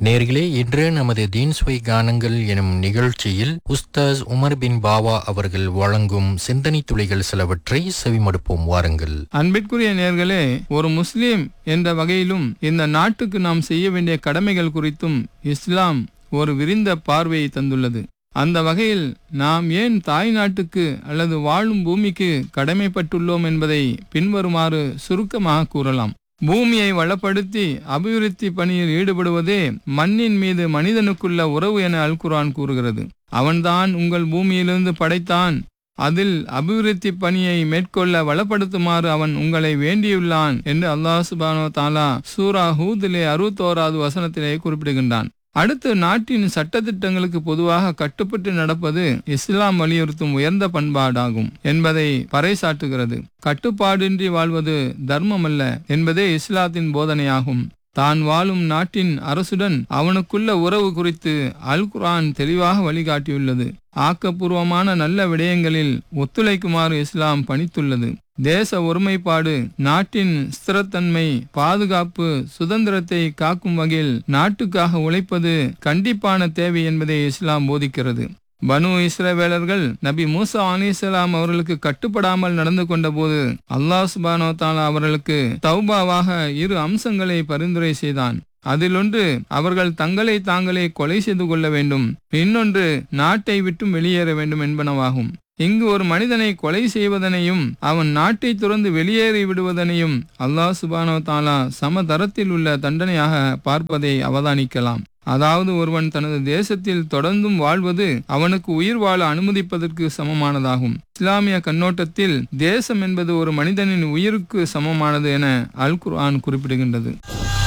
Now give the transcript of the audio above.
நேர்களே இன்று நமது தீன்ஸ்வை கானங்கள் எனும் நிகழ்ச்சியில் உஸ்தாஸ் உமர் பின் பாவா அவர்கள் வழங்கும் சிந்தனை துளிகள் சிலவற்றை செவிமடுப்போம் வாருங்கள் அன்பிற்குரிய நேர்களே ஒரு முஸ்லிம் என்ற வகையிலும் இந்த நாட்டுக்கு நாம் செய்ய வேண்டிய கடமைகள் குறித்தும் இஸ்லாம் ஒரு விரிந்த பார்வையை தந்துள்ளது அந்த வகையில் நாம் ஏன் தாய் நாட்டுக்கு அல்லது வாழும் பூமிக்கு கடமைப்பட்டுள்ளோம் என்பதை பின்வருமாறு சுருக்கமாக கூறலாம் பூமியை வளப்படுத்தி அபிவிருத்தி பணியில் ஈடுபடுவதே மண்ணின் மீது மனிதனுக்குள்ள உறவு என அல்குரான் கூறுகிறது அவன்தான் உங்கள் பூமியிலிருந்து படைத்தான் அதில் அபிவிருத்தி பணியை மேற்கொள்ள வளப்படுத்துமாறு அவன் உங்களை வேண்டியுள்ளான் என்று அல்லாஹ் சுபானோ தாலா சூரா ஹூதிலே அறுபத்தோராவது வசனத்திலே குறிப்பிடுகின்றான் அடுத்து நாட்டின் சட்டத்திட்டங்களுக்கு பொதுவாக கட்டுப்பட்டு நடப்பது இஸ்லாம் வலியுறுத்தும் உயர்ந்த பண்பாடாகும் என்பதை பறைசாட்டுகிறது கட்டுப்பாடின்றி வாழ்வது தர்மமல்ல என்பதே இஸ்லாத்தின் போதனையாகும் தான் வாழும் நாட்டின் அரசுடன் அவனுக்குள்ள உறவு குறித்து அல் குர்ஆன் தெளிவாக வழிகாட்டியுள்ளது ஆக்கப்பூர்வமான நல்ல விடயங்களில் ஒத்துழைக்குமாறு இஸ்லாம் பணித்துள்ளது தேச ஒருமைப்பாடு நாட்டின் ஸ்திரத்தன்மை பாதுகாப்பு சுதந்திரத்தை காக்கும் வகையில் நாட்டுக்காக உழைப்பது கண்டிப்பான தேவை என்பதை இஸ்லாம் போதிக்கிறது பனு இஸ்ரவேலர்கள் நபி மூசா அலிசலாம் அவர்களுக்கு கட்டுப்படாமல் நடந்து கொண்டபோது அல்லாஹ் சுபானோ தாலா அவர்களுக்கு தௌபாவாக இரு அம்சங்களை பரிந்துரை செய்தான் அதிலொன்று அவர்கள் தங்களை தாங்களே கொலை செய்து கொள்ள வேண்டும் இன்னொன்று நாட்டை விட்டும் வெளியேற வேண்டும் என்பனவாகும் இங்கு ஒரு மனிதனை கொலை செய்வதனையும் அவன் நாட்டை துறந்து வெளியேறி விடுவதனையும் அல்லாஹ் சுபானோ தாலா சம தரத்தில் உள்ள தண்டனையாக பார்ப்பதை அவதானிக்கலாம் அதாவது ஒருவன் தனது தேசத்தில் தொடர்ந்தும் வாழ்வது அவனுக்கு உயிர் வாழ அனுமதிப்பதற்கு சமமானதாகும் இஸ்லாமிய கண்ணோட்டத்தில் தேசம் என்பது ஒரு மனிதனின் உயிருக்கு சமமானது என அல் குர்ஆன் குறிப்பிடுகின்றது